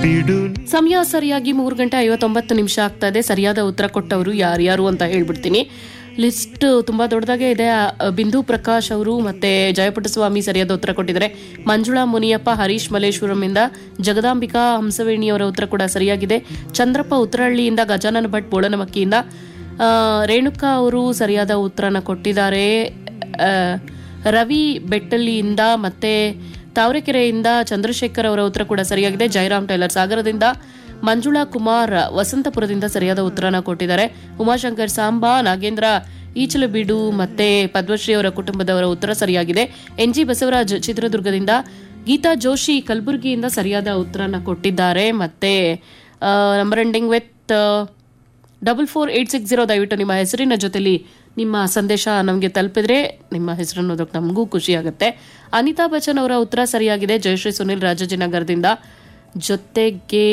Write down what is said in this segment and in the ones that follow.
ಬಿಡು ಸಮಯ ಸರಿಯಾಗಿ ಮೂರು ಗಂಟೆ ಐವತ್ತೊಂಬತ್ತು ನಿಮಿಷ ಆಗ್ತಾ ಇದೆ ಸರಿಯಾದ ಉತ್ತರ ಕೊಟ್ಟವರು ಯಾರ್ಯಾರು ಅಂತ ಹೇಳ್ಬಿಡ್ತೀನಿ ಲಿಸ್ಟ್ ತುಂಬಾ ದೊಡ್ಡದಾಗೆ ಇದೆ ಆ, ಬಿಂದು ಪ್ರಕಾಶ್ ಅವರು ಮತ್ತೆ ಜಯಪುಟ್ಟಸ್ವಾಮಿ ಸರಿಯಾದ ಉತ್ತರ ಕೊಟ್ಟಿದ್ದಾರೆ ಮಂಜುಳಾ ಮುನಿಯಪ್ಪ ಹರೀಶ್ ಮಲೇಶ್ವರಂಯಿಂದ ಜಗದಾಂಬಿಕಾ ಹಂಸವೇಣಿಯವರ ಉತ್ತರ ಕೂಡ ಸರಿಯಾಗಿದೆ ಚಂದ್ರಪ್ಪ ಉತ್ತರಹಳ್ಳಿಯಿಂದ ಗಜಾನನ ಭಟ್ ಬೋಳನಮಕ್ಕಿಯಿಂದ ಆ, ರೇಣುಕಾ ಅವರು ಸರಿಯಾದ ಉತ್ತರನ ಕೊಟ್ಟಿದ್ದಾರೆ ಆ, ರವಿ ಬೆಟ್ಟಳ್ಳಿಯಿಂದ ಮತ್ತೆ ತಾವರೆಕೆರೆಯಿಂದ ಚಂದ್ರಶೇಖರ್ ಅವರ ಉತ್ತರ ಕೂಡ ಸರಿಯಾಗಿದೆ ಜಯರಾಮ್ ಟೈಲರ್ ಸಾಗರದಿಂದ ಮಂಜುಳಾ ಕುಮಾರ್ ವಸಂತಪುರದಿಂದ ಸರಿಯಾದ ಉತ್ತರನ ಕೊಟ್ಟಿದ್ದಾರೆ ಉಮಾಶಂಕರ್ ಸಾಂಬಾ ನಾಗೇಂದ್ರ ಈಚಲಬೀಡು ಮತ್ತೆ ಪದ್ಮಶ್ರೀ ಅವರ ಕುಟುಂಬದವರ ಉತ್ತರ ಸರಿಯಾಗಿದೆ ಎನ್ ಜಿ ಬಸವರಾಜ್ ಚಿತ್ರದುರ್ಗದಿಂದ ಗೀತಾ ಜೋಶಿ ಕಲಬುರಗಿಯಿಂದ ಸರಿಯಾದ ಉತ್ತರನ ಕೊಟ್ಟಿದ್ದಾರೆ ಮತ್ತೆ number ending with double four eight six zero ದಯವಿಟ್ಟು ನಿಮ್ಮ ಹೆಸರಿನ ಜೊತೆಲಿ ನಿಮ್ಮ ಸಂದೇಶ ನಮಗೆ ತಲುಪಿದ್ರೆ ನಿಮ್ಮ ಹೆಸರನ್ನು ಓದೋಕೆ ನಮಗೂ ಖುಷಿ ಆಗುತ್ತೆ ಅನಿತಾ ಬಚ್ಚನ್ ಅವರ ಉತ್ತರ ಸರಿಯಾಗಿದೆ ಜಯಶ್ರೀ ಸುನಿಲ್ ರಾಜಾಜಿನಗರದಿಂದ ಜೊತೆಗೆ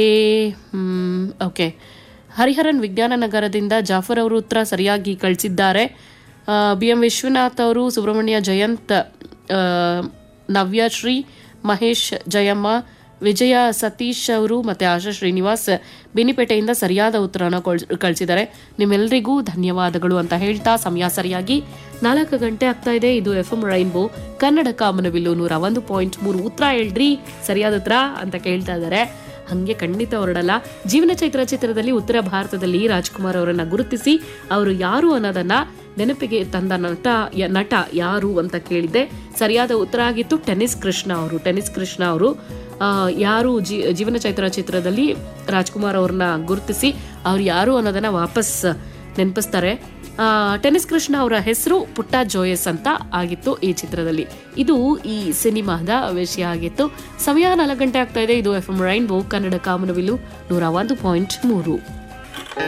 ಓಕೆ ಹರಿಹರನ್ ವಿಜ್ಞಾನ ನಗರದಿಂದ ಜಾಫರ್ ಅವರು ಉತ್ತರ ಸರಿಯಾಗಿ ಕಳಿಸಿದ್ದಾರೆ ಬಿ ಎಂ ವಿಶ್ವನಾಥ್ ಅವರು ಸುಬ್ರಹ್ಮಣ್ಯ ಜಯಂತ್ ಆ, ನವ್ಯಶ್ರೀ ಮಹೇಶ್ ಜಯಮ್ಮ ವಿಜಯ ಸತೀಶ್ ಅವರು ಮತ್ತೆ ಆಶಾ ಶ್ರೀನಿವಾಸ್ ಬಿನಿಪೇಟೆಯಿಂದ ಸರಿಯಾದ ಉತ್ತರನ ಕಳಿಸಿದ್ದಾರೆ ನಿಮ್ಮೆಲ್ಲರಿಗೂ ಧನ್ಯವಾದಗಳು ಅಂತ ಹೇಳ್ತಾ ಸಮಯ ಸರಿಯಾಗಿ ನಾಲ್ಕು ಗಂಟೆ ಆಗ್ತಾ ಇದೆ ಇದು ಎಫ್ ಎಂ ರೈನ್ಬೋ ಕನ್ನಡ ಕಾಮನವಿಲ್ಲು ನೂರ ಒಂದು ಪಾಯಿಂಟ್ ಮೂರು ಉತ್ತರ ಹೇಳ್ರಿ ಸರಿಯಾದ ಉತ್ತರ ಅಂತ ಕೇಳ್ತಾ ಇದ್ದಾರೆ ಹಂಗೆ ಖಂಡಿತ ಹೊರಡಲ್ಲ ಜೀವನ ಚೈತ್ರ ಚಿತ್ರದಲ್ಲಿ ಉತ್ತರ ಭಾರತದಲ್ಲಿ ರಾಜ್ಕುಮಾರ್ ಅವರನ್ನ ಗುರುತಿಸಿ ಅವರು ಯಾರು ಅನ್ನೋದನ್ನ ನೆನಪಿಗೆ ತಂದ ನಟ ಯ- ನಟ ಯಾರು ಅಂತ ಕೇಳಿದ್ದೆ ಸರಿಯಾದ ಉತ್ತರ ಆಗಿತ್ತು ಟೆನಿಸ್ ಕೃಷ್ಣ ಅವರು ಟೆನಿಸ್ ಕೃಷ್ಣ ಅವರು ಆ, ಯಾರು ಜೀ ಜೀವನ ಚೈತ್ರ ಚಿತ್ರದಲ್ಲಿ ರಾಜ್ಕುಮಾರ್ ಅವ್ರನ್ನ ಗುರುತಿಸಿ ಅವ್ರು ಯಾರು ಅನ್ನೋದನ್ನ ವಾಪಸ್ ನೆನಪಿಸ್ತಾರೆ ಆ, ಟೆನಿಸ್ ಕೃಷ್ಣ ಅವರ ಹೆಸರು ಪುಟ್ಟ ಜೋಯಸ್ ಅಂತ ಆಗಿತ್ತು ಈ ಚಿತ್ರದಲ್ಲಿ ಇದು ಈ ಸಿನಿಮಾದ ವಿಷಯ ಆಗಿತ್ತು ಸಮಯ ನಾಲ್ಕು ಗಂಟೆ ಆಗ್ತಾ ಇದೆ ಇದು ಎಫ್ ಎಂ ರೈನ್ಬೋ ಕನ್ನಡ ಕಾಮನವಿಲು ನೂರ ಒಂದು ಪಾಯಿಂಟ್ ಮೂರು